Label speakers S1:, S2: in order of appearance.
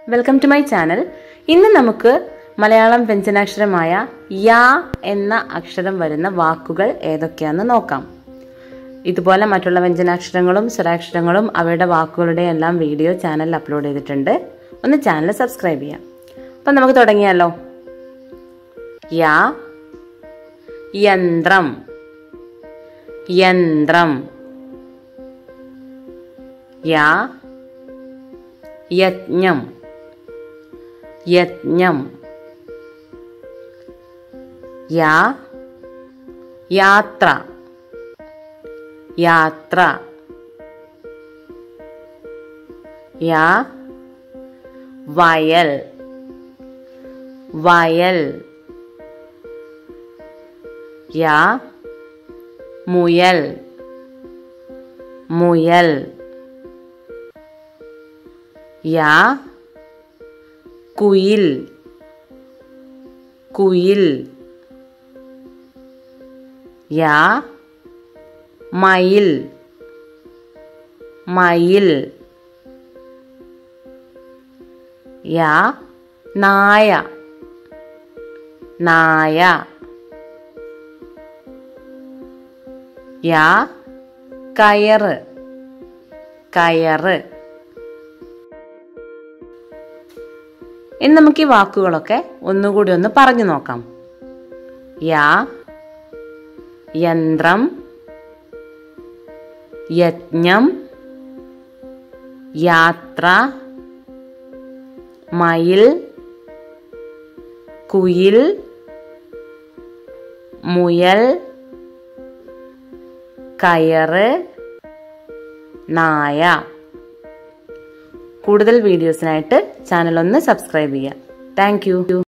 S1: welcome to my channel ഇന്ന് നമുക്ക് മലയാളം വ്യഞ്ജനാക്ഷരമായ യാ എന്ന അക്ഷരം വരുന്ന വാക്കുകൾ ഏതൊക്കെയാണെന്ന് നോക്കാം ഇതുപോലെ മറ്റുള്ള വ്യഞ്ജനാക്ഷരങ്ങളും സ്വരാക്ഷരങ്ങളും അവയുടെ വാക്കുകളുടെ എല്ലാം വീഡിയോ ചാനലിൽ അപ്ലോഡ് ചെയ്തിട്ടുണ്ട് ഒന്ന് ചാനൽ സബ്സ്ക്രൈബ് ചെയ്യാം അപ്പം നമുക്ക് തുടങ്ങിയാലോ യാ യന്ത്രം യന്ത്രം യാ യജ്ഞം യജ്ഞം യാ യാത്ര യാത്ര യാ വയൽ വയൽ യാ മുയൽ മുയൽ യാ കുയിൽ കുയിൽ യാ മയിൽ മയിൽ യാ നായ നായ യാ കയറ് കയറ് ഇനി നമുക്ക് ഈ വാക്കുകളൊക്കെ ഒന്നുകൂടി ഒന്ന് പറഞ്ഞു നോക്കാം യാ യന്ത്രം യജ്ഞം യാത്ര മയിൽ കുയിൽ മുയൽ കയറ് നായ കൂടുതൽ വീഡിയോസിനായിട്ട് ചാനൽ ഒന്ന് സബ്സ്ക്രൈബ് ചെയ്യുക താങ്ക്